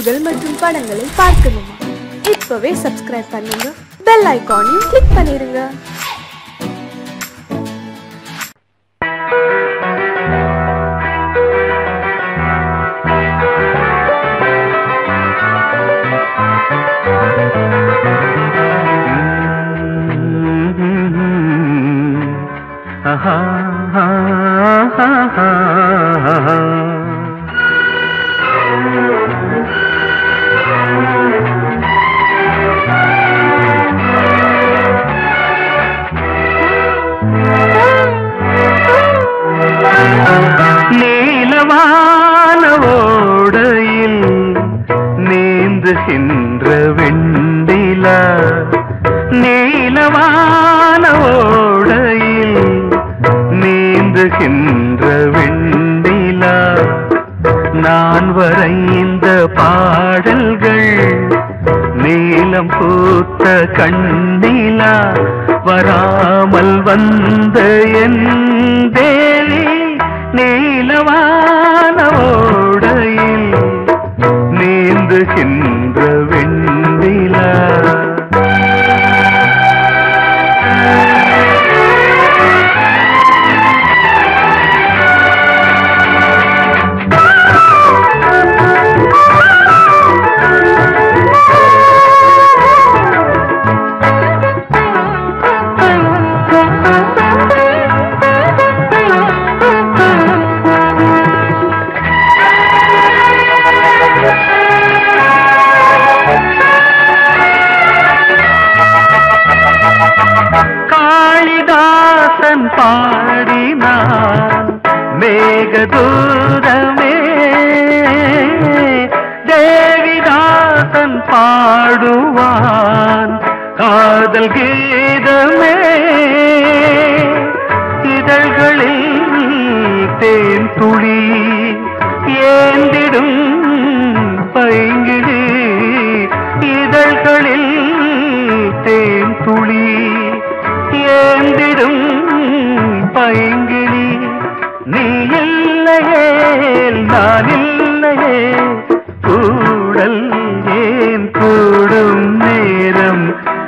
நிகழ்ச்சிகள் மற்றும் படங்களை பார்க்கணுமா இப்பவே சப்ஸ்கிரைப் பண்ணுங்க பெல் ஐகானையும் கிளிக் பண்ணிருங்க நீலவான ஓடையில் நீந்துகின்ற வெண்டிலா நீலவான ஓடையில் நீந்துகின்ற வெண்டிலா நான் வரைந்த பாடல்கள் நீலம் பூத்த கண்ணிலா வராமல் வந்த என் தேவி நீலவான ஓடையில் நீந்துகின்ற வெண்ணிலா காளிதாசன் பாடினான் மேகதூரமே தேவிதாசன் பாடுவான் காதல் கீதமே இதழ்களில் தேன் துளி ஏந்திடும் பைங்கிடி இதழ்களில் தேன் துளி ஏந்திடும் பைங்கிளி நீ இல்லையே நான் இல்லையே கூடல் ஏன் கூடும் நேரம்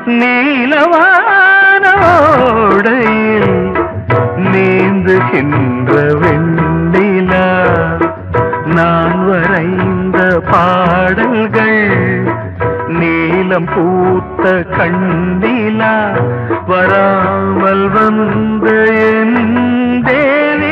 நீலவானோடையில் நீந்துகின்ற வெண்ணிலா நான் வரைந்த பாடல்கள் நீலம் பூத்த கண்ணிலா வராமல் வந்த என் தேவி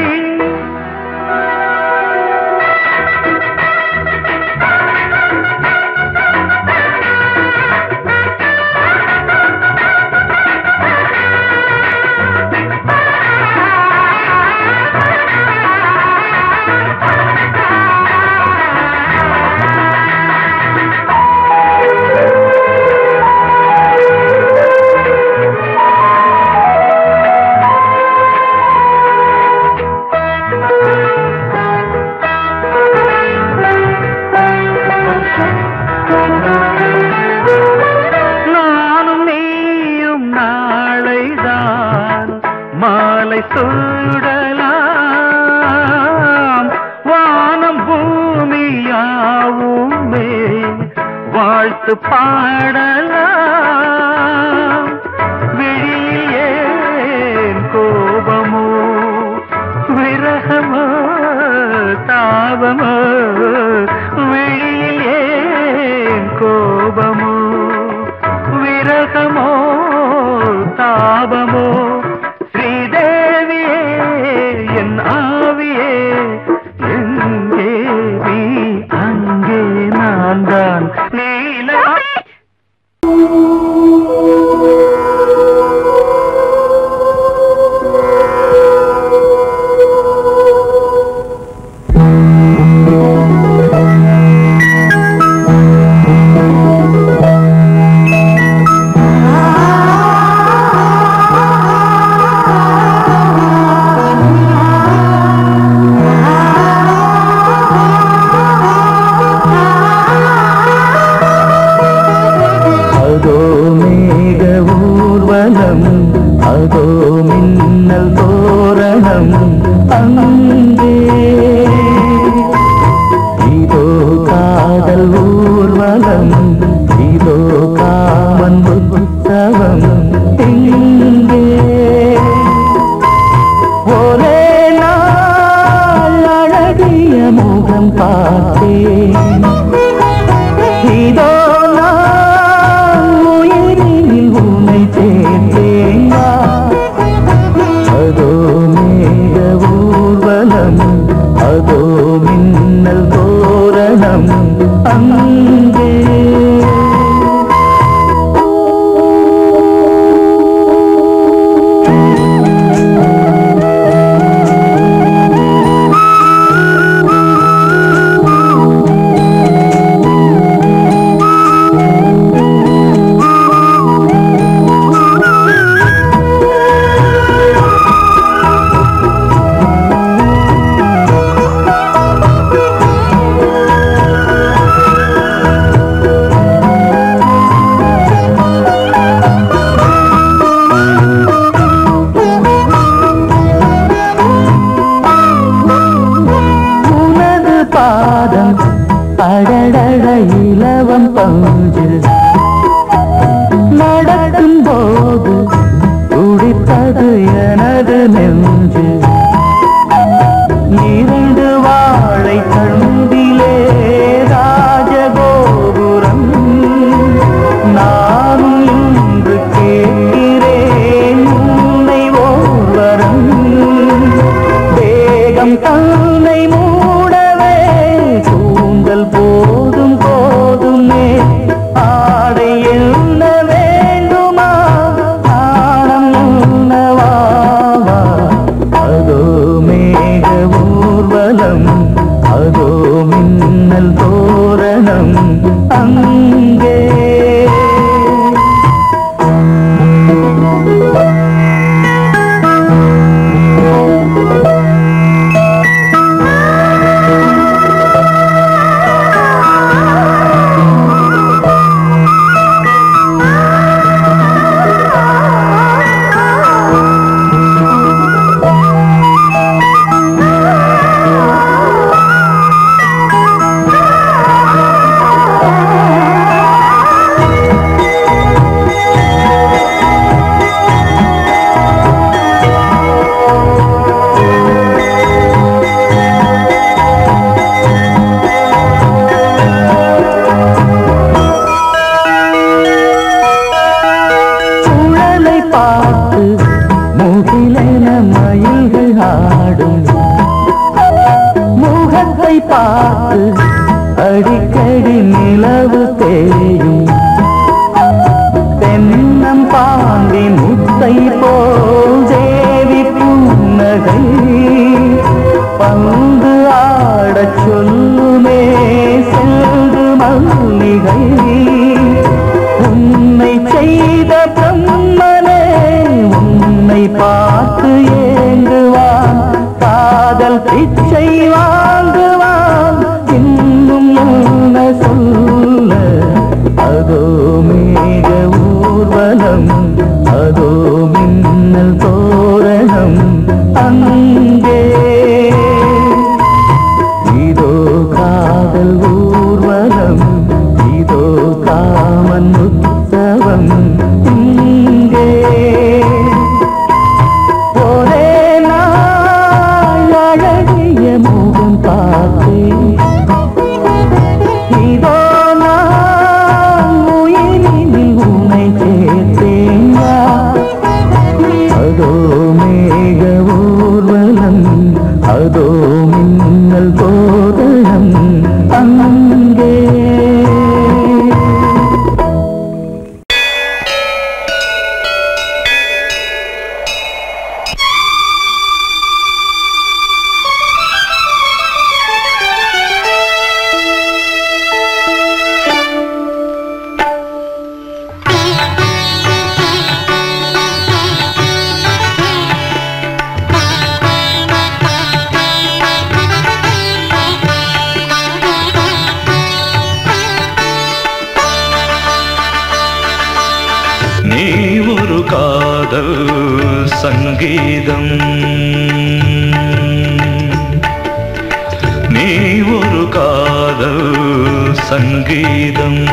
நானும் நீயும் நாளைதான் மாலை சூடலாம் வானம் பூமியாவுமே வாழ்த்து பாடலாம் விழியில் ஏன் கோபமோ விரகமோ தாபமோ விழியில் ஏன் கோபமோ விரகமோ தாபமோ ஸ்ரீதேவியே என் ஆவியே எங்கே நீ அங்கே நான் தான் நீல அதோ மேக ஊர்வலம் அதோ மின்னல் தோரணம் அங்கே இதோ காதல் ஊர் ஊர்வலம் இதோ காமன் உற்சவம் இங்கே ஒரே நாள் அழகிய முகம் பார்த்தேன் இதோ நான் உயிரில் உன்னை சேர்த்தேன் அதோ மேக ஊர்வலம் அதோ மின்னல் தோரணம் அங்கே உனது பாதம் அடடட இலவம் பஞ்சு நடக்கும் போது துடித்தது எனது நெஞ்சு இரண்டு வாழை கண்டிலே ராஜகோபுரம் நானும் இன்று கேட்கிறேன் உன்னை ஓர்வரம் வேகம் தன்னை மூடவே கூந்தல் போதும் போதுமே ஆடை என்ன வேண்டுமா ஆடம் என்னவா அதோ மேக ஊர்வலம் அதோ மின்னல் தோரணம் அங்கே சுழலை பார்த்து முகிலென மயில்கள் ஆடும் முகத்தை பார்த்து அடிக்கடி நிலவு தேயும் தென்னம் பாண்டி முத்தை போல் தேவி புன்னகை பந்து ஆடச் சொல்லுமே செல்து மல்லிகை உன்னை செய்த பிரம்மனே உன்னை பார்த்து ஏங்குவான் காதல் பிச்சை வாங்குவான் இன்னும் என்ன சொல்ல அதோ மேக ஊர்வலம் அதோ மின்னல் தோரணம் அங்கே இதோ காதல் ஊர்வலம் இதோ காமன் உற்சவம் இங்கே ஒரே நாள் அழகிய முகம் பார்த்தேன் இதோ நான் உயிரினில் உன்னை சேர்த்தேன் அதோ மேக ஊர்வலம் அதோ மின்னல் தோரணம் அங்கே நீ ஒரு காதல் சங்கீதம் நீ ஒரு காதல் சங்கீதம்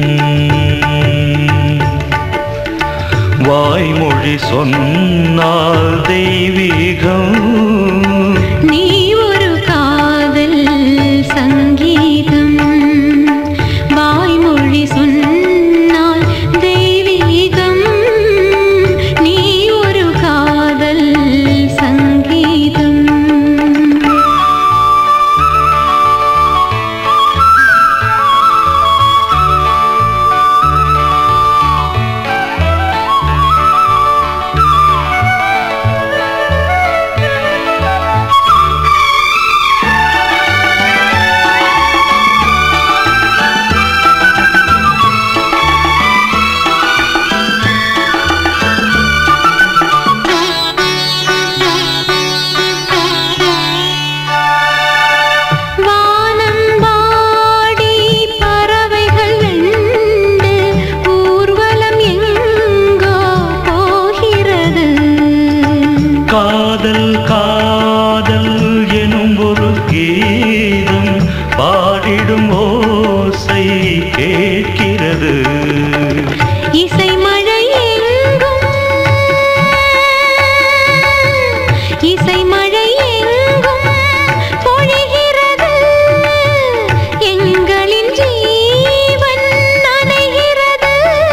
வாய்மொழி சொன்னால் தெய்வீகம் நீ ஒரு காதல் சங்கீதம் வாய்மொழி சொன்னால் தெய்வீகம் நீ ஒரு காதல் சங்கீதம் வானம்பாடி பறவைகள் வெண்டு ஊர்வலம் எங்கோ போகிறது காதல் காதல் எனும் ஒரு கீதம் பாடிடும் ஓசை கேட்கிறது இசை மழை எங்கும் இசை மழை எங்கும் பொழிகிறது எங்களின் ஜீவன் நனைகிறது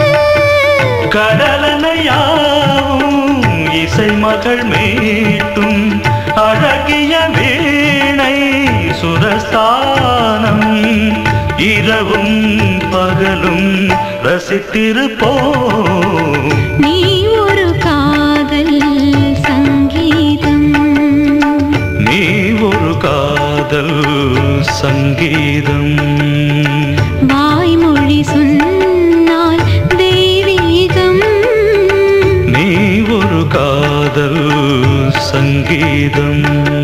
கடலனையாவும் இசை மகள் மீட்டும் அழகிய வீணை சுரஸ்தானம் இரவும் பகலும் ரசித்திருப்போம் நீ ஒரு காதல் சங்கீதம் நீ ஒரு காதல் சங்கீதம் வாய்மொழி சொன்னால் தெய்வீகம் நீ ஒரு காதல் சங்கீதம்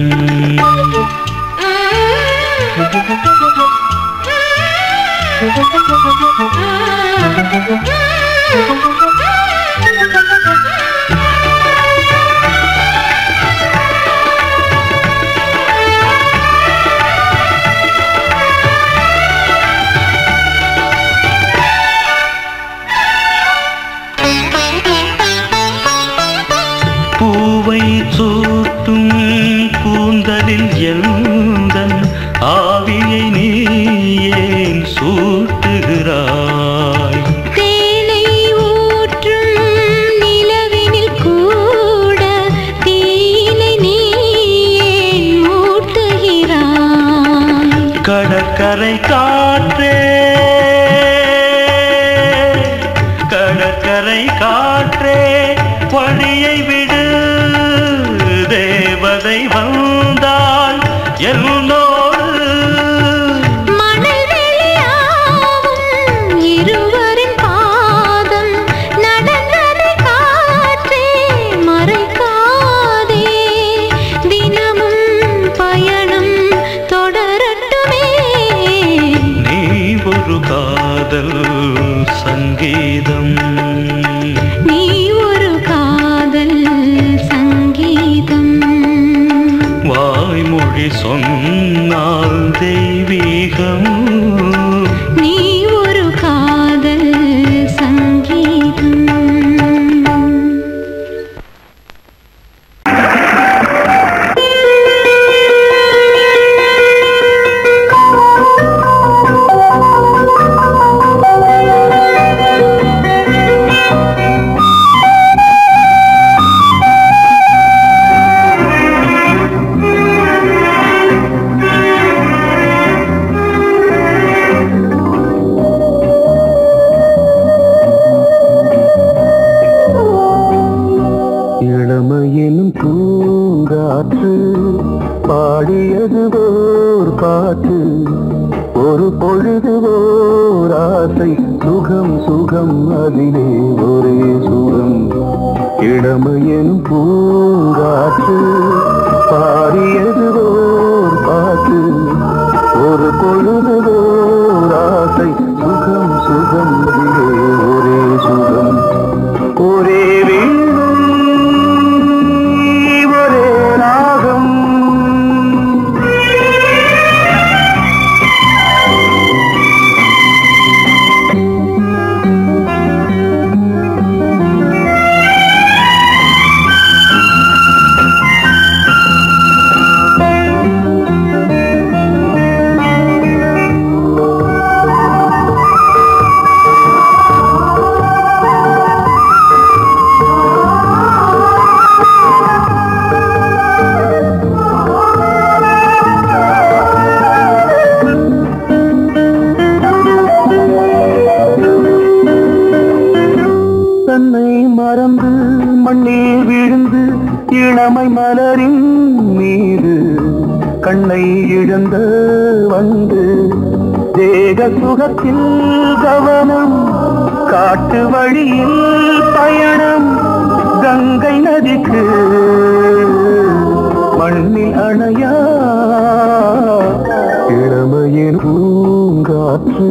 பூவை சூட்டும் கூந்தலில் எந்தன் ஆவியை நீ ஏன் சூட்டுகிறாய் தேனை ஊற்றும் நிலவினில் கூட தீனை நீ ஏன் மூட்டுகிறாய் கடற்கரை காற்றே கடற்கரை காற்றே வழியை விடு தேவதை வந்தால் என்னோடு மணல் வெளியாகும் இருவரின் பாதம் நடந்ததை காற்றே மறைக்காதே தினமும் பயணம் தொடரட்டுமே நீ ஒரு காதல் சங்கீதம் நீ ஒரு காதல் சங்கீதம் வாய்மொழி சொன்னால் தெய்வீகம் நீ ஒரு காதல் சங்கீதம் இளமையினும் பூங்காற்று பாடியது ஓர் பாட்டு ஒரு பொழுது ஓர் ஆசை சுகம் சுகம் அதிலே ஒரே சுகம் இளமையினும் பூங்காற்று பாடியது ஓர் பாட்டு ஒரு பொழுது ஓர் ஆசை சுகம் சுகம் அதிலே ஒரே சுகம் ஒரே வீணை ஒரே ராகம் இளமை மலரின் மீது கண்ணை இழந்த வந்து தேக சுகத்தில் கவனம் காட்டு வழியில் பயணம் கங்கை நதிக்கு மண்ணில் அணையா இளமையின் பூங்காற்று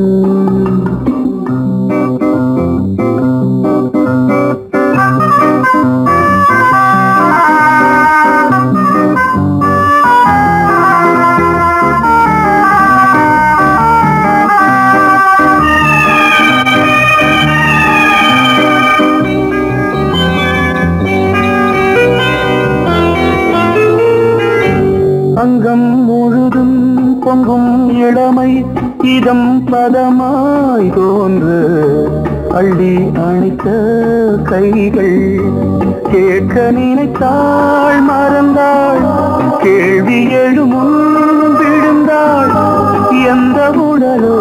அங்கம் முழுதும் பொங்கும் இளமை இதம் பதமாய் தோன்று அள்ளி அணைத்த கைகள் கேட்க நினைத்தாள் மறந்தாள் கேள்வி எழுமுன் விழுந்தாள் எந்த உடலோ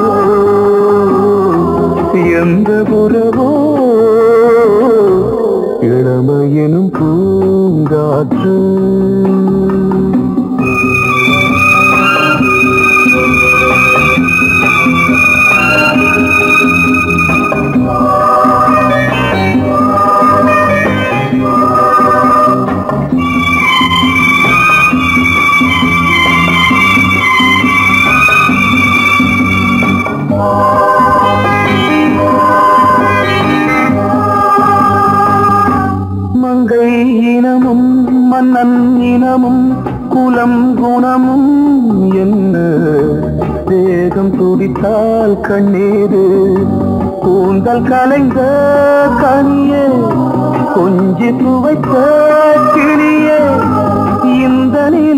எந்த புறவோ இளமையெனும் பூங்காற்று மங்கை இனமும் மன்னன் இனமும் குலம் குணமும் என்ன தேகம் துடித்தால் கண்ணீரு கூந்தல் கலைந்த கனியே கொஞ்சி துவைத்த கிளியே இந்த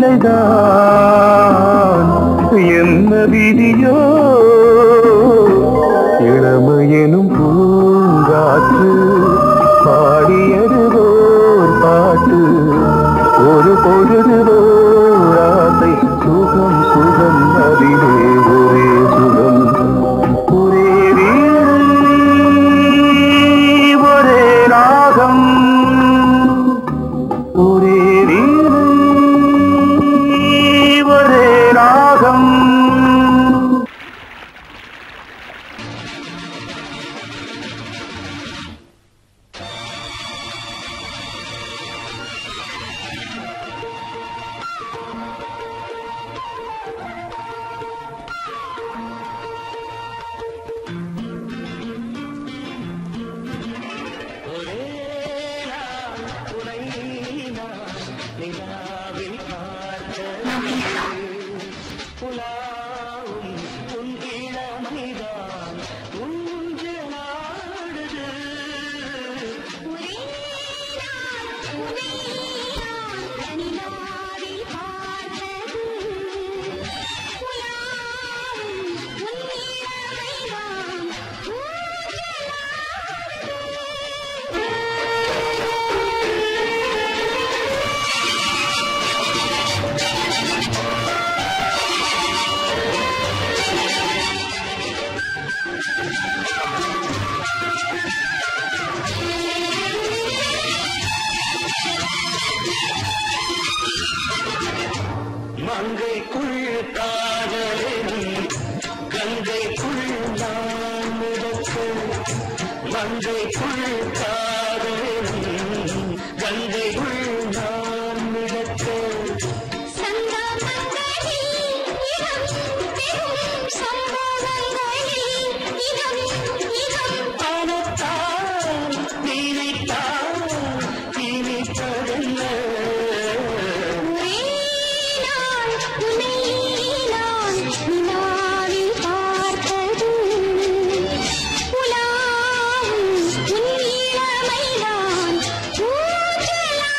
நிலைதான் என்ன விதியோ இளமையெனும் பூங்காற்று பாடியது ஓர் பாட்டு ஒரு பொழுது ஓர் ஆசை சுகம் சுகம் அதிலே ஒரே சுகம் ஒரே வீடு ஒரே ராகம் ஒரே வீடு ஒரே ராகம் மங்கைக்குள் காதலின் கங்கைக்குள் நான் மிதக்க மங்கைக்குள் காதலின் கங்கைக்குள் நான் மிதக்க ஆனத்தான் நினைத்தான் இனித்ததென்ன பார்த்தது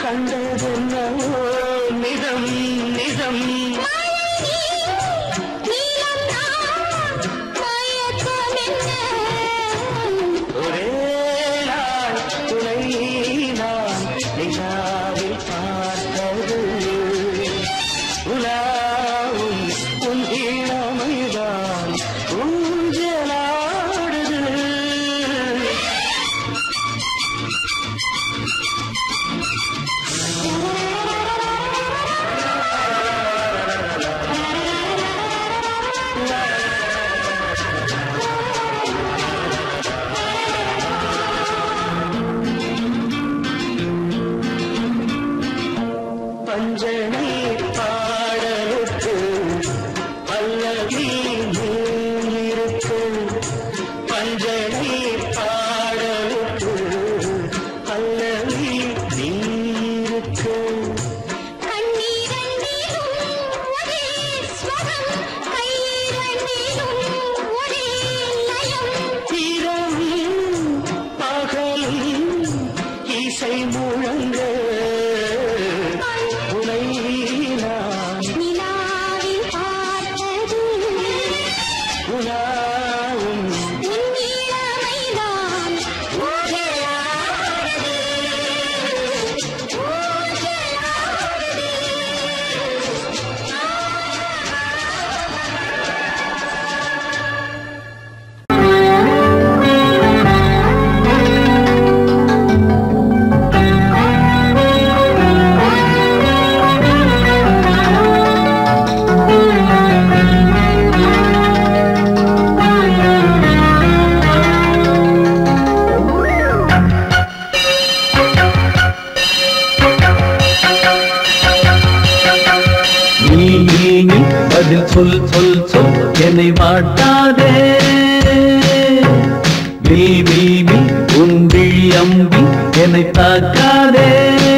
கண்டதென்னவோ நிதம் நிதம் ஒரே நாள் துணை நான் நிலாவில் பார்த்தது உலாவும் உன் இளமைதான் ஊஞ்சலாடுது பஞ்சனை பாடலுக்கு பல்லவி இருக்கு பஞ்சனை பாடலுக்கு பல்லவி இருக்கு இரவும் பகலும் இசை முழங்க உனை நான் உலாவும் நீ நீ நீ பதில் சொல் சொல் சொல் என்னை வாட்டாதே வில் வில் வில் உன் விழி அம்பி என்னை தாக்காதே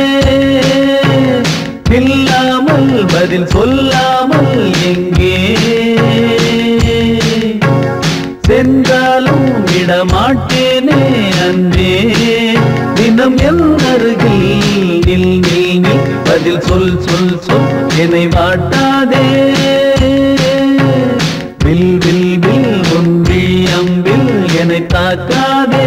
இல்லாமல் பதில் சொல்லாமல் எங்கே சென்றாலும் விடமாட்டேனே அன்பே தினம் என் அருகில் நில் நில் நில் பதில் சொல் சொல் சொல் என்னை வாட்டாதே வில் வில் வில் ஒன்றி அம்பில் என்னை தாக்காதே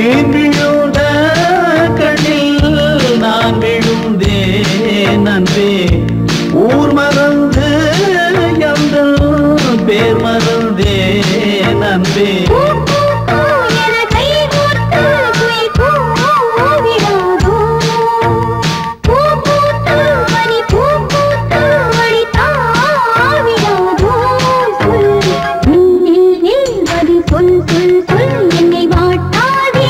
நீர் விழுந்த கண்ணில் நான் விழுந்தேன் அன்பே ஊர் மறந்து எந்த பேர் மறந்தேன் அன்பே பூ பூ பூ என கை கோர்த்து குயில் கூவிடாதோ பூ பூத்து மணி பூ பூத்து மணி தாவிடாதோ சொல் நில் நில் நில் பதில் சொல் சொல் சொல் என்னை வாட்டாதே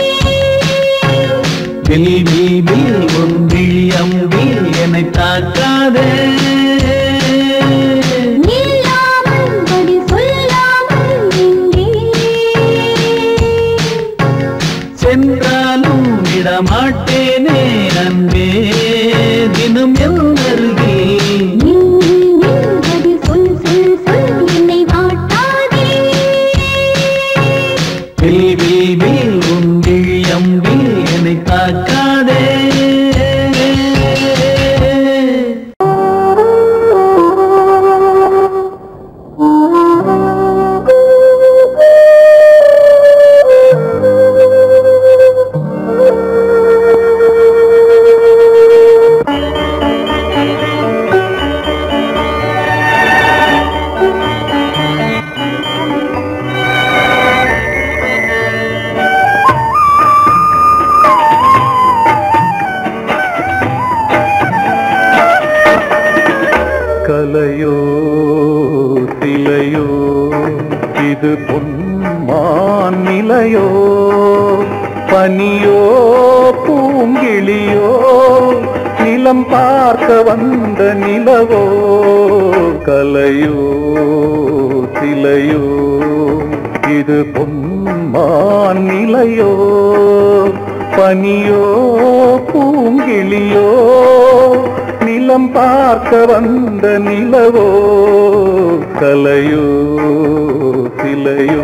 வில் வில் வில் உன் விழி அம்பில் என்னை தாக்காதே நில்லாமல் பதில் சொல்லாமல் எங்கே சென்றாலும் விடமாட்டேனே அன்பே தினம் எந்தருகில் நில் நில் நில் பதில் சொல் சொல் சொல் என்னை வாட்டாதே வில் வில் வில் உன் விழி அம்பில் என்னை தாக்காதே கலையோ சிலையோ இது பொன்மான் நிலையோ பனியோ பூங்கிளியோ நிலம் பார்க்க வந்த நிலவோ கலையோ சிலையோ இது பொன்மான் நிலையோ பனியோ பூங்கிளியோ நிலம் பார்க்க வந்த நிலவோ கலையோ சிலையோ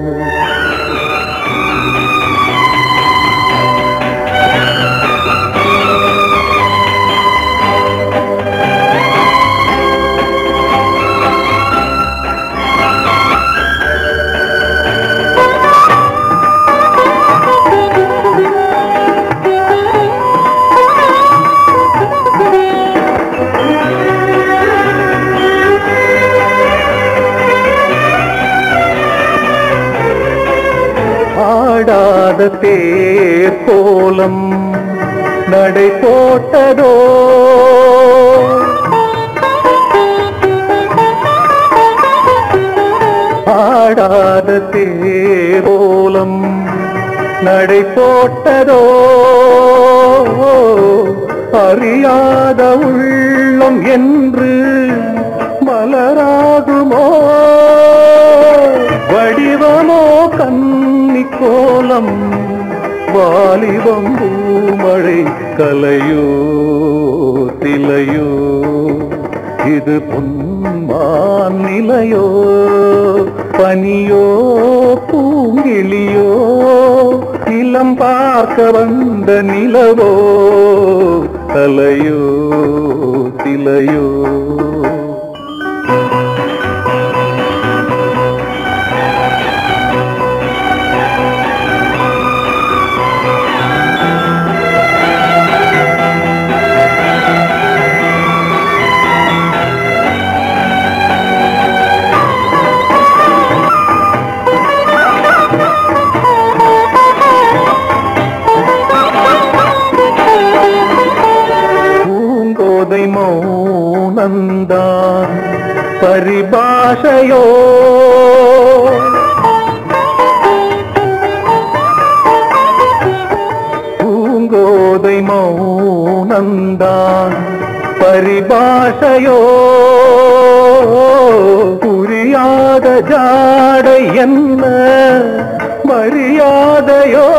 ஆடாத தேர் கோலம் நடை போட்டதோ ஆடாத தேரோலம் நடை போட்டதோ அறியாத உள்ளம் என்று மலராகுமோ வடிவமோ கன்னி கோலம் வாலிபம் பூமழை கலையோ திலையோ இது பொன்மான் நிலையோ பனியோ பூங்கிளியோ நிலம் பார்க்க வந்த நிலவோ கலையோ திலையோ பூங்கோதை மௌனந்தான் பரிபாஷையோ பூங்கோதை மௌனந்தான் பரிபாஷையோ புரியாத ஜாடை என்ன மரியாதையோ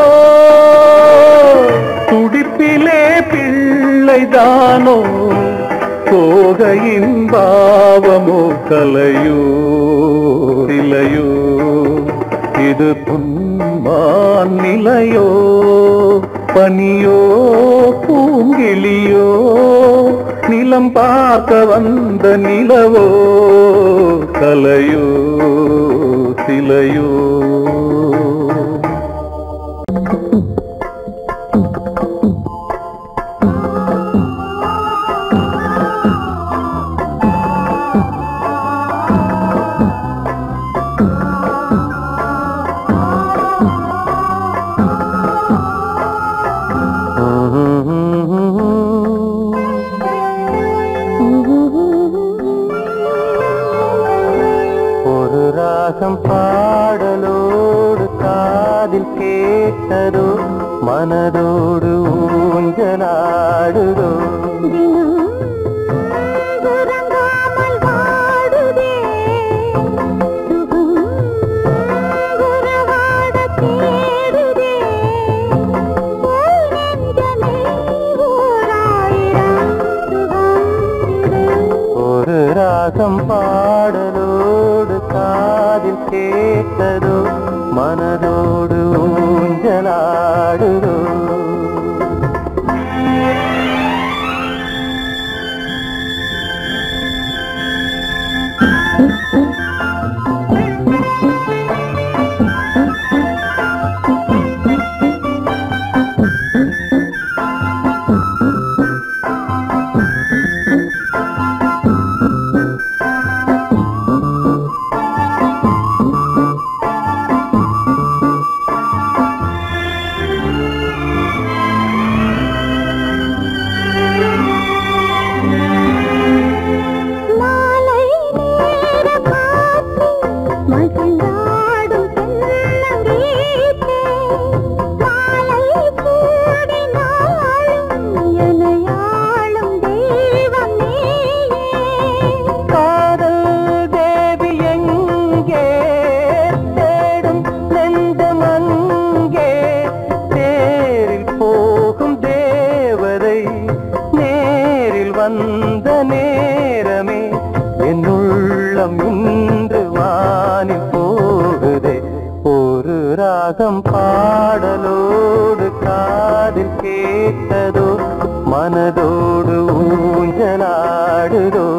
துடிப்பிலே பிள்ளைதானோ கோகையின் பாவமோ கலையோ இலையோ இது புன்மான் நிலையோ பனியோ பூங்கிளியோ நிலம் பார்க்க வந்த நிலவோ கலையோ சிலையோ பாடலோடு காதில் கேட்டதோ மனதோடு ஊஞ்சலாடுதோ உறங்காமல் வாடுதே சுகம் உறவாட தேடுதே போல் நெஞ்சமே ஓராயிரம் சுகம் இது ஒரு ராகம் பாடலோடு காதில் கேட்டதோ மனதோடு ஊஞ்சலாடுதோ மாலை நேர காற்று மகிழ்ந்தாடும் தென்னங்கீற்றே மாலை சூடினாலும் எனையாளும் தெய்வம் நீயே காதல் தேவி எங்கே தேடும் நெஞ்சம் அங்கே தேரில் போகும் தேவதை நேரில் வந்த நேரமே என் உள்ளம் இன்று வானில் போகுதே ஒரு ராகம் பாடலோடு காதில் கேட்டதோ மனதோடு ஊஞ்சலாடுதோ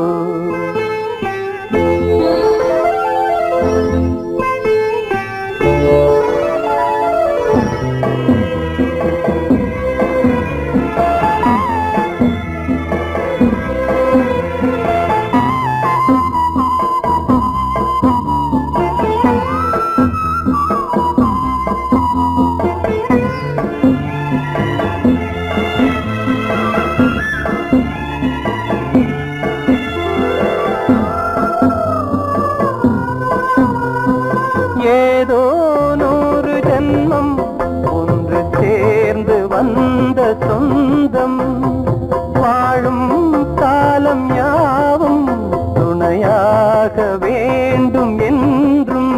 ஏதோ நூறு ஜென்மம் ஒன்று சேர்ந்து வந்த சொந்தம் வாழும் காலம் யாவும் துணையாக வேண்டும் என்றும்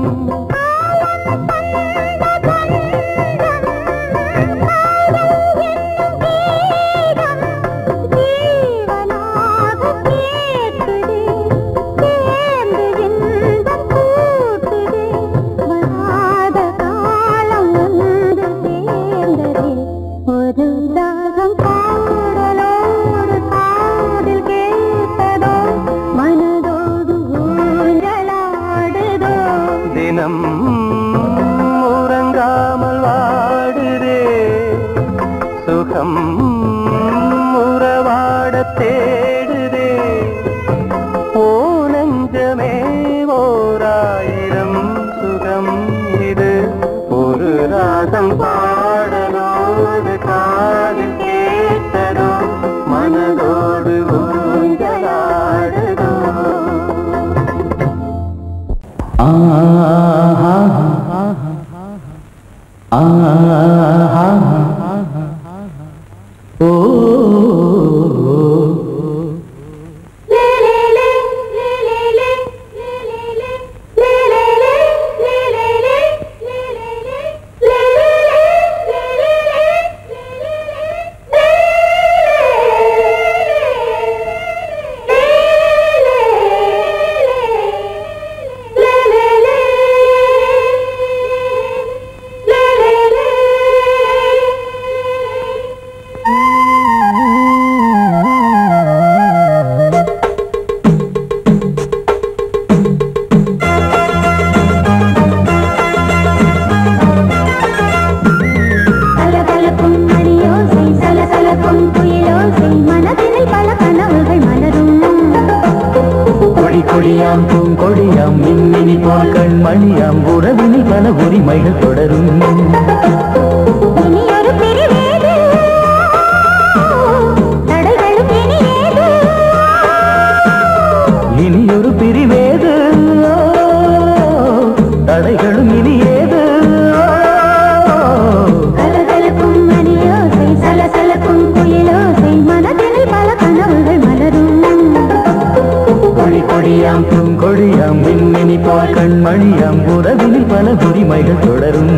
ஜீவனாக கேட்குதே சேர்ந்து இன்பம் கூட்டுதே வராத காலம் வந்து சேர்ந்ததே ஒரு தாகம் பாடலோடு காதில் கேட்டதோ மனதோடு ஊஞ்சலாடுதோ தினம் உறங்காமல் வாடுதே சுகம் உறவாட தேடுதே ஓ நெஞ்சமே ஓராயிரம் சுகம் இது ஒரு ராகம் பாடலோடு காதில் கேட்டதோ மனதோடு ஊஞ்சலாடுதோ கலகலக்கும் மணியோசை சலசலக்கும் குயிலோசை மனதினில் பல கனவுகள் மலரும் கொடி கொடியாம் பூங்கொடியாம் மின்மினி போல் கண்மணியாம் உறவினில் பல உரிமைகள் தொடரும் இனி ஒரு பிரிவேது தடைகளும் இனி ஏது இனி ஒரு பிரிவேது தடைகள் கண்மணியாம் உறவினில் பல உரிமைகள் தொடரும்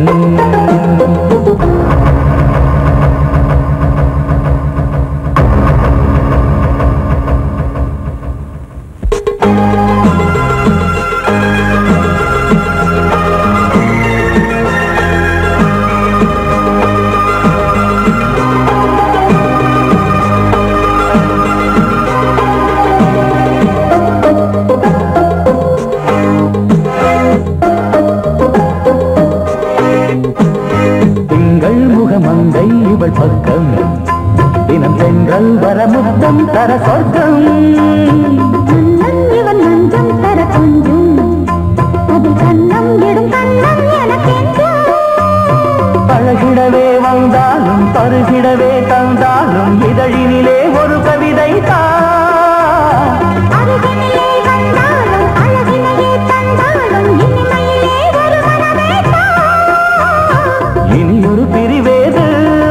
திங்கள் முகமங்கை இவள் பக்கம் தினம் சென்றல் வர முத்தம் தர சொர்க்கம் மன்னன் இவன் மஞ்சம் தர கொஞ்சும் அதில் கண்ணம் இடும் கண்ணம் எனக்கென்றும் பழகிடவே வந்தாலும் பருகிடவே தந்தாலும் இதழினிலே ஒரு கவிதை தான் அருகினிலே வந்தாலும் அழகினையே தந்தாலும் இனிமையிலே ஒரு மனமேதான் இனி ஒரு பிரிவேது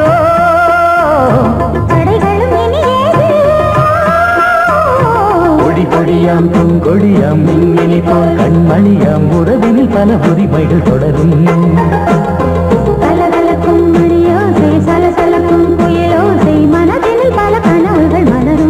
தடைகளும் இனியேது கொடி கொடியாம் பூங்கொடியாம் மின்மினி போல் கண்மணியாம் உறவினில் பல உரிமைகள் தொடரும் கலகலக்கும் மணியோசை சலசலக்கும் புயலோசை மனதினில் பல கனவுகள் மலரும்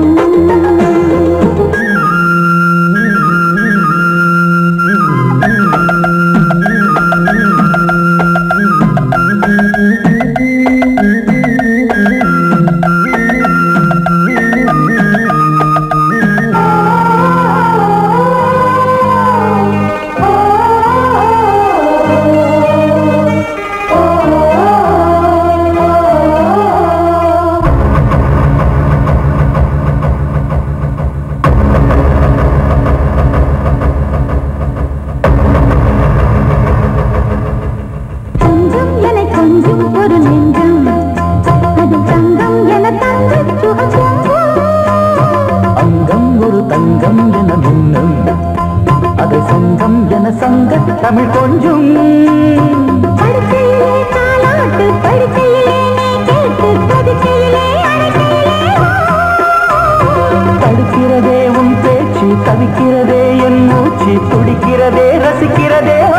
கொஞ்சம் என கொஞ்சம் ஒரு நெஞ்சம் அது தங்கம் என தங்க சுகம் அங்கம் ஒரு தங்கம் என மின்னும் அது சங்கம் என சங்க தமிழ் கொஞ்சம் படுக்கையிலே தாலாட்டு படுக்கையிலே நீ கேட்டு படுக்கையிலே அணைக்கையிலே தடுக்கிறதே உன் பேச்சு தவிக்கிறதே என் மூச்சு துடிக்கிறதே ரசிக்கிறதே ஓ.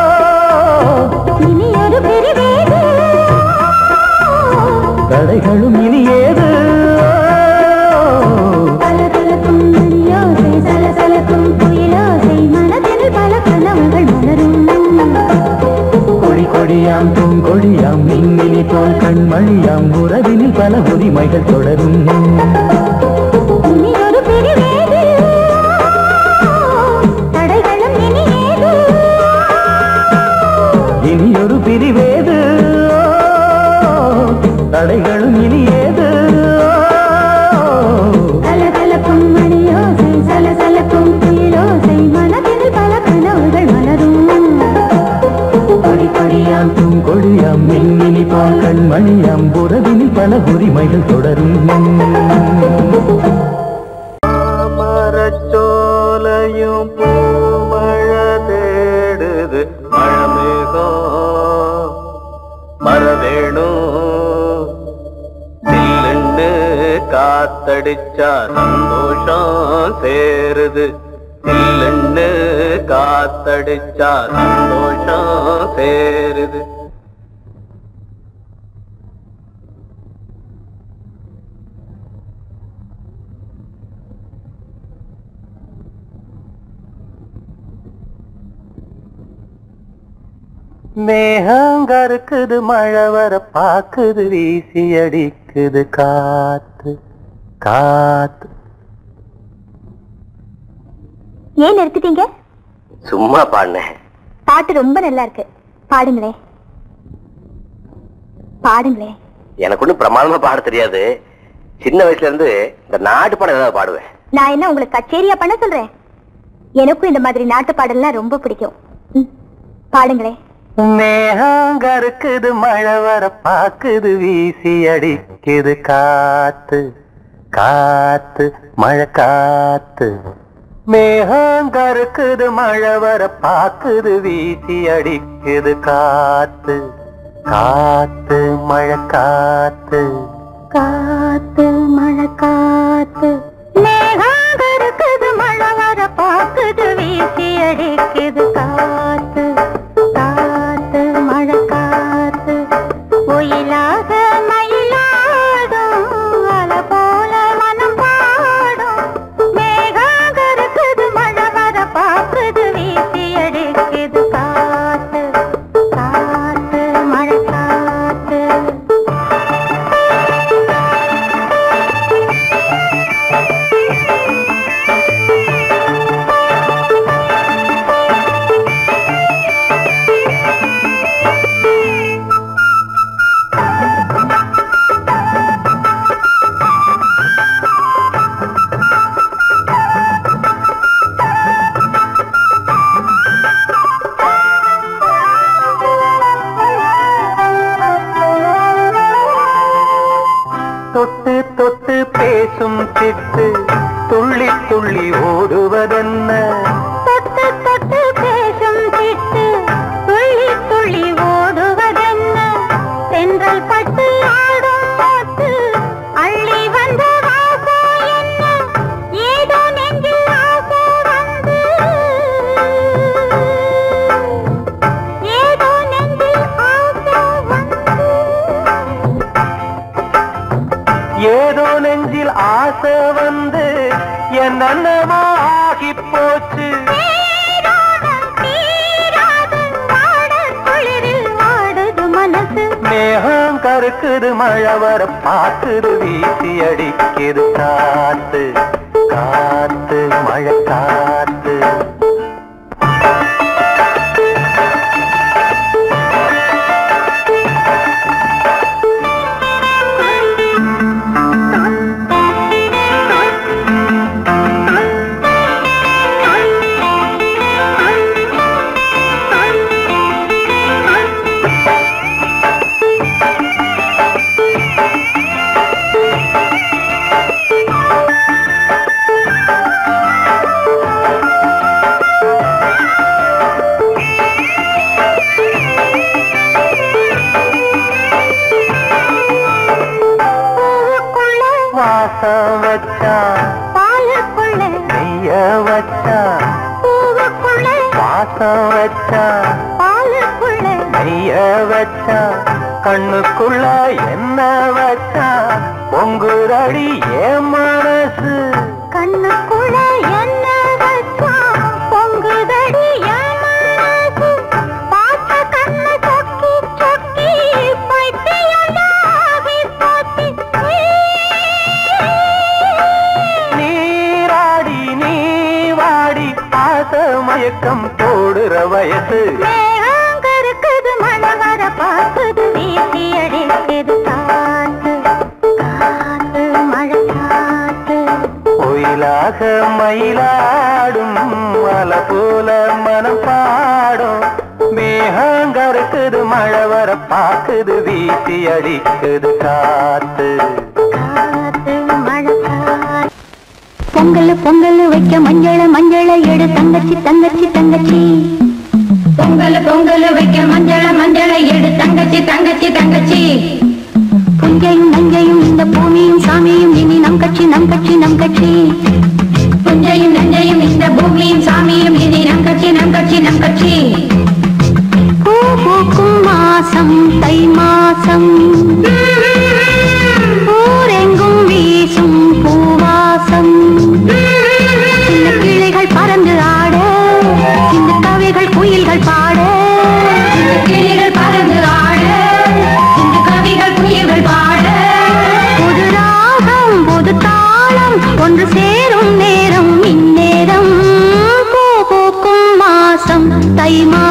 இனி ஒரு பிரிவேது தடைகளும் இனி ஏது கலகலக்கும் மணியோசை சலசலக்கும் புயலோசை மனதில் பல கனவுகள் மலரும் கொடி கொடியாம் பூங்கொடியாம் மின்மினி போல் கண்மணியாம் உறவினில் பல உரிமைகள் தொடரும் இனி ஒரு பிரிவேது தடைகளும் இனியேது இனி ஒரு பிரிவேது தடைகளும் இனி ஏது கலகலக்கும் மணியோசை சலசலக்கும் புயலோசை மனதில் பல கனவுகள் மலரும் கொடி கொடியாம் பூங்கொடியாம் மின்மினி போல் கண்மணியாம் உறவினில் பல உரிமைகள் தொடரும் மரச்சோலையும் பூமழ தேடுது மழமேகம் மரவேணும் சில்லுன்னு காத்தடிச்சா சந்தோஷம் சேருது சில்லுன்னு காத்தடிச்சா சந்தோஷம் சேருது மேகங்கருக்குது மழை வர பாக்குது வீசி அடிக்குது காத்து காத்து ஏன் நிறுத்திட்டீங்க சும்மா பாடினேன் பாட்டு ரொம்ப நல்லா இருக்கு பாடுங்களேன் பாடுங்களேன் எனக்கு ஒன்றும் பிரமாதமா பாட தெரியாது சின்ன வயசுல இருந்து இந்த நாட்டு பாடம் ஏதாவது பாடுவேன் நான் என்ன உங்களுக்கு கச்சேரியா பண்ண சொல்றேன் எனக்கும் இந்த மாதிரி நாட்டு பாடல்லாம் ரொம்ப பிடிக்கும் ம், பாடுங்களேன் மேகங்கருக்குது மழை வர பாக்குது வீசி அடிக்குது காத்து காத்து மழை காத்து மேகங்கருக்குது மழை வர பாக்குது வீசி அடிக்குது காத்து காத்து மழை காத்து காத்து மழை காத்து மேகம் இருக்குது மழை வர பாக்குது வீசி அடிக்குது காத்து சிட்டு துள்ளி துள்ளி ஓடுவதென்ன தொட்டு தொட்டு பேசும் சிட்டு துள்ளி துள்ளி ஓடுவதென்ன தென்றல் பட்டு ஆடும் போட்டு அள்ளி வந்த வாசம் என்ன ஏதோ நெஞ்சில் ஆசை வந்து ஏதோ நெஞ்சில் ஆசை வந்து ஏதோ நெஞ்சில் ஆசை வந்து என்னென்னமோ ஆகி போச்சு மேகம் கருக்குது மழை வர பாக்குது வீசி அடிக்குது காத்து காத்து மழை காத்து வாசம் வச்சான் நெய்ய வச்சான் வாசம் வச்சான் நெய்ய வச்சான் கண்ணுக்குள்ள என்ன வச்சான் பொங்குரடி என் மனசு கண்ணுக்குள்ள என்ன வச்சா பொங்குதடி என் மனசு பார்த்த கண்ணு சொக்கி சொக்கி பைத்தியமாகி போச்சு நீராடி நீ வாடி ஆச மயக்கம் போடுற வயசு மேகம் இருக்குது மழை வர பார்க்குது வீசி அடிக்குது காத்து காத்து மழை காத்து ஒயிலாக மயிலாடும் மலை போல மனம் பாடும் மேகங்கருக்குது மழை வர பாக்குது வீசி அடிக்குது காத்து காத்து மழை காத்து பொங்கல் பொங்கல் வைக்க மஞ்சள மஞ்சள எடு தங்கச்சி தங்கச்சி தங்கச்சி பொங்கல் பொங்கல் வைக்க மஞ்சள மஞ்சள எடு தங்கச்சி தங்கச்சி தங்கச்சி புஞ்சையும் நஞ்சையும் இந்த பூமியும் சாமியும் இனி நம் கட்சி நம் கட்சி நம் கட்சி புஞ்சையும் நஞ்சையும் இந்த பூமியும் சாமியும் இனி நம் கட்சி நம் கட்சி நம் கட்சி பூ பூக்கும் மாசம் தை மாசம் ஊரெங்கும் வீசும் பூவாசம் சின்ன கிளைகள் பறந்து ஆட இந்த கவிகள் குயில்கள் பாட இந்த கிளிகள் பறந்து ஆட இந்த கவிகள் குயில்கள் பாட புது ராகம் புது தாளம் ஒன்று சேரும் நேரம் இந்நேரம் பூ பூக்கும் மாசம் தை மாசம்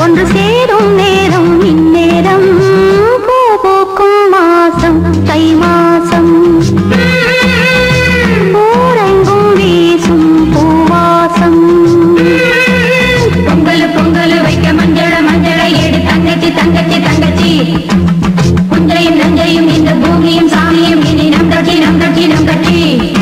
ஒன்று சேரும் நேரம் இந்நேரம் பூ பூக்கும் மாசம் தை மாசம் ஊரெங்கும் வீசும் பூவாசம் பொங்கல் பொங்கல் வைக்க மஞ்சள மஞ்சள எடு தங்கச்சி தங்கச்சி தங்கச்சி புஞ்சையும் நஞ்சையும் இந்த பூமியும் சாமியும் இனி நம் கட்சி நம் கட்சி நம் கட்சி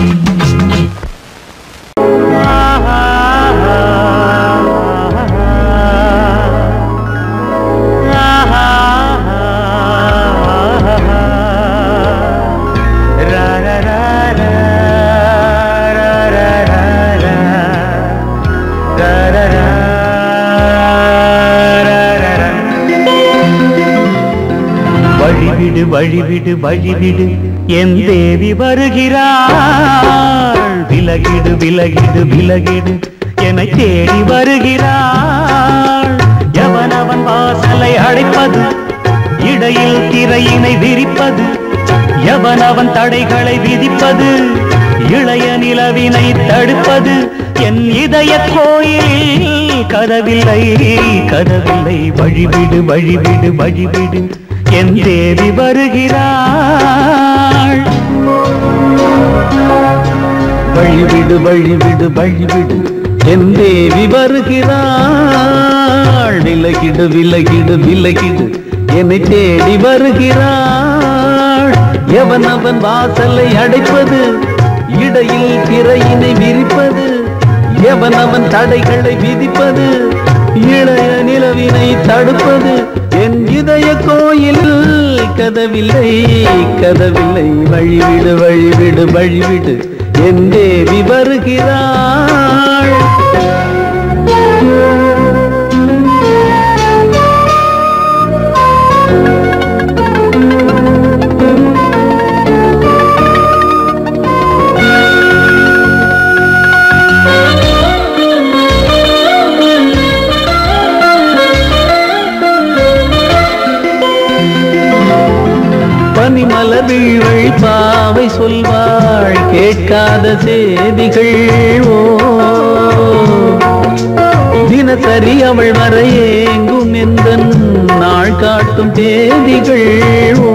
வழிவிடு வழிவிடு வழிவிடு என் தேவி வருகிறாள் விலகிடு விலகிடு விலகிடு என்னை தேடி வருகிறாள் எவனவன் வாசலை அடைப்பது இடையில் திரையினை விரிப்பது எவனவன் தடைகளை விதிப்பது இளைய நிலவினை தடுப்பது என் இதய கோயில் கதவில்லை கதவில்லை வழிவிடு வழிவிடு வழிவிடு என் தேவி வருகிறாள் வழிவிடு வழிவிடு வழிவிடு என் தேவி வருகிறாள் விலகிடு விலகிடு விலகிடு என்னை தேடி வருகிறாள் எவன் அவன் வாசலை அடைப்பது இடையில் திரையினை விரிப்பது எவன் அவன் தடைகளை விதிப்பது இளைய நிலவினை தடுப்பது என் இதய கோயில் கதவில்லை கதவில்லை வழிவிடு வழிவிடு வழிவிடு என் தேவி வருகிறாள் பனிமலர் வீழ்வள் பாவை சொல்வாள் கேட்காத செய்திகள் ஓ தினசரி அவள் வர ஏங்கும் எந்த நாள் காட்டும் தேதிகள் ஓ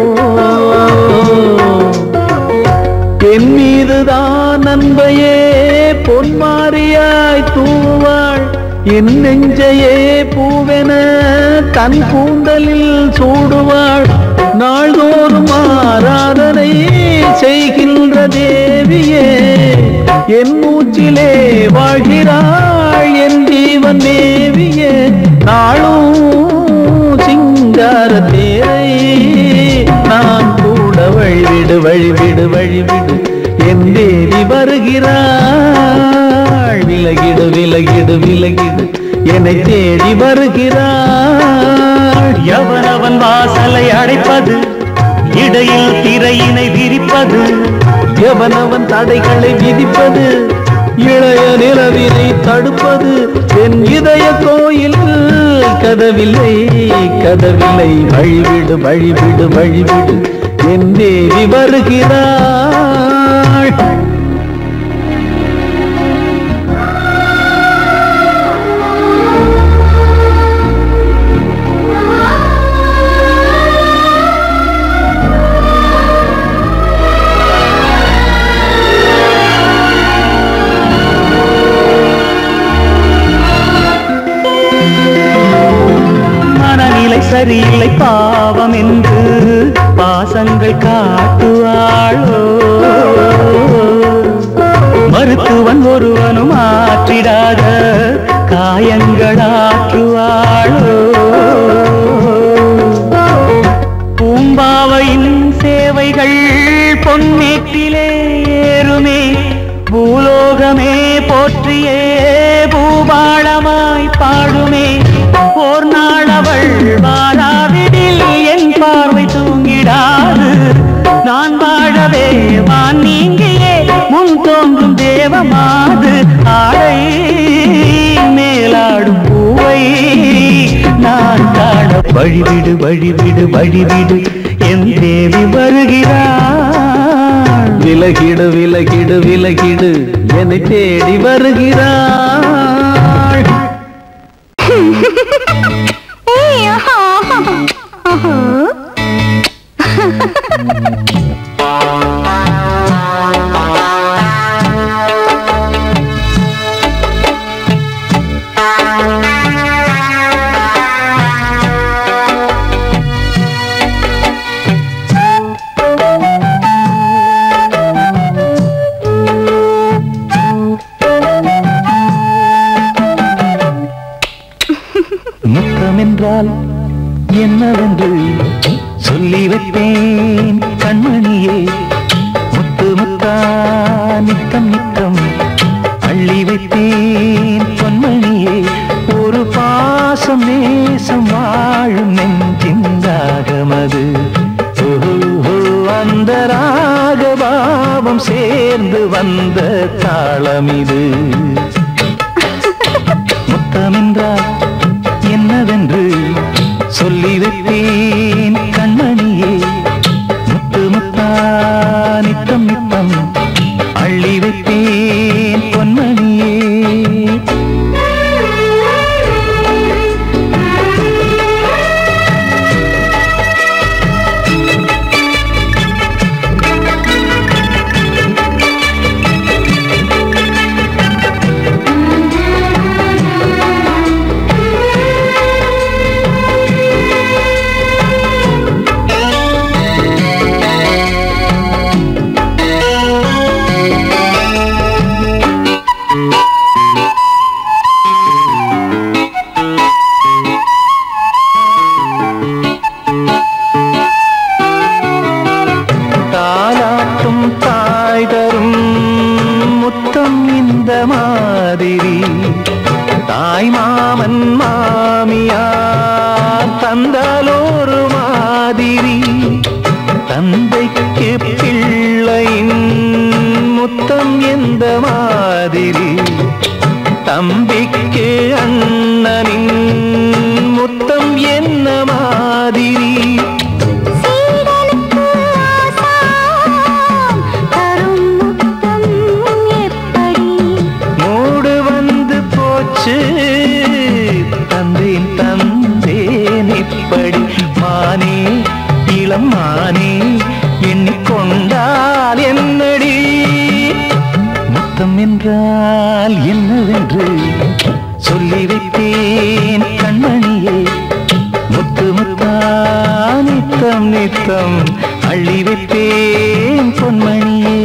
என் மீதுதான் அன்பையே பொன்மாரியாய் தூவாள் என் நெஞ்சையே பூவென தன் கூந்தலில் சூடுவாள் நாள்தோறும் ஆராதனை செய்கின்ற தேவியே என் மூச்சிலே வாழ்கிறாள் என் ஜீவன் தேவியே நாளும் சிங்கார தேரை நான் கூட வழிவிடு வழிவிடு வழிவிடு என் தேவி வருகிறாள் விலகிடு விலகிடு விலகிடு என்னை தேடி வருகிறாள் எவனவன் வாசலை அடைப்பது இடையில் திரையினை விரிப்பது எவனவன் தடைகளை விதிப்பது இளைய நிலவினை தடுப்பது என் இதய கோயில் கதவில்லை கதவில்லை வழிவிடு வழிவிடு வழிவிடு என் தேவி வருகிறாள் மனநிலை சரியில்லை பாவம் என்று பாசங்கள் காட்டுவாளோ மருத்துவன் ஒருவனும் ஆற்றிடாத காயங்களாற்றுவாளோ பூம்பாவையின் சேவைகள் பொன்னேட்டிலே ஏறுமே பூலோகமே போற்றியே பூபாளமாய் பாடுமே ஓர் நாள் அவள் வாராவிடில் என் பார்வை தூங்கிடாது நான் வாழவே வான் நீங்கியே முன் தோன்றும் தேவமாது ஆடை மேலாடும் பூவை நான் காண வழிவிடு வழிவிடு வழிவிடு என் தேவி வருகிறாள் விலகிடு விலகிடு விலகிடு என்னை தேடி வருகிறாள் என்னவென்று சொல்லி வைப்பேன் கண்மணியே முத்து முத்தா நித்தம் நித்தம் அள்ளி வைத்தேன் பொன்மணியே ஒரு பாசம் நேசம் வாழும் நெஞ்சிந்தாகமது ஓஹோ அந்த ராகபாவம் சேர்ந்து வந்த தாளம் இது முத்தமென்றால் என்னவென்று சொல்லி வைப்பேன் கண்மணியே முத்து முத்தா நித்தம் நித்தம் அள்ளி வைப்பேன் பொன்மணியே தாலாட்டும் தாய் தரும் முத்தம் இந்த மாதிரி தாய் மாமன் மாமியார் தந்தாலோரு மாதிரி தந்தைக்கு பிள்ளையின் முத்தம் எந்த மாதிரி தம்பிக்கு அண்ணனின் முத்தம் என்ன மாதிரி சீடனுக்கு ஆசான் தரும் முத்தம் எப்படி மூடு வந்து போச்சு தந்தேன் தந்தேன் இப்படி மானே இளம் மானே எண்ணிக்கொண்டால் என்னடி முத்தம் என்றால் என்னவென்று சொல்லி வைத்தேன் கண்மணியே முத்து முத்தா நித்தம் நித்தம் அள்ளி வைத்தேன் பொன்மணியே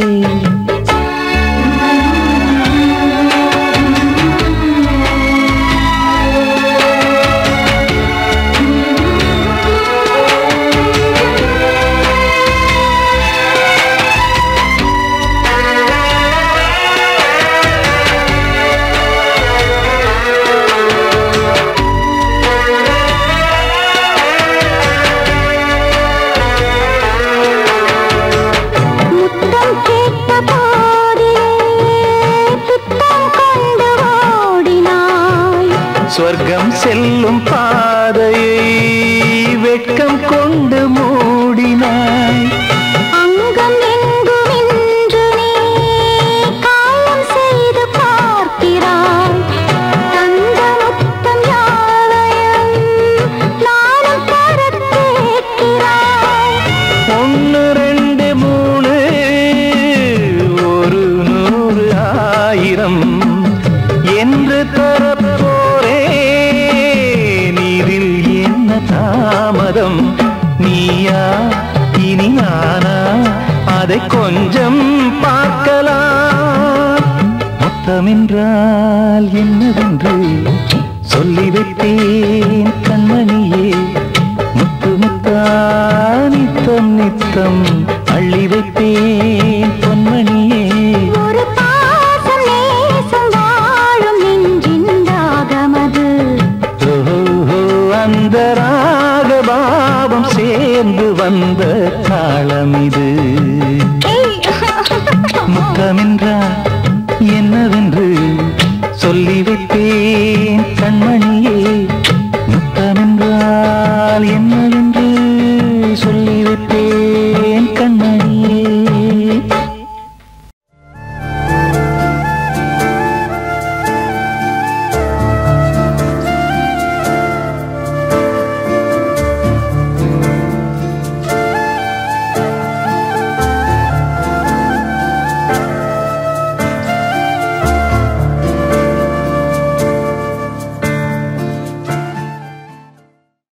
முத்தம் கேட்ட போதிலே துத்தம் கொண்டு ஓடினாய் சொர்க்கம் செல்லும் பாதையை வெட்கம் கொண்டு மூடினாய் அங்கம் எங்கும் இன்று நீ காயம் செய்து பார்க்கிறாய் தந்த முத்தம் யாவையும் நானும் தரக் கேட்கிறாய் ஒன்று ரெண்டு மூணு ஒரு நூறு ஆயிரம் என்று தரப்போரே நீரில் என்ன தாமதம் நீயா இனி நானா அதை கொஞ்சம் பார்க்கலாம் மொத்தமென்றால் என்னவென்று சொல்லி வைத்தேன் கண்மணியே முத்து முத்தா நித்தம் நித்தம் அள்ளி வைப்பேன் பொன்மணியே ஒரு பாசம் நேசம் வாழும் நெஞ்சின் தாகமது ஓஹோ அந்த ராகபாவம் சேர்ந்து வந்த தாளம் இது முத்தமென்றால் என்னவென்று சொல்லி வைப்பேன் கண்மணியே முத்தமென்றால் என்ன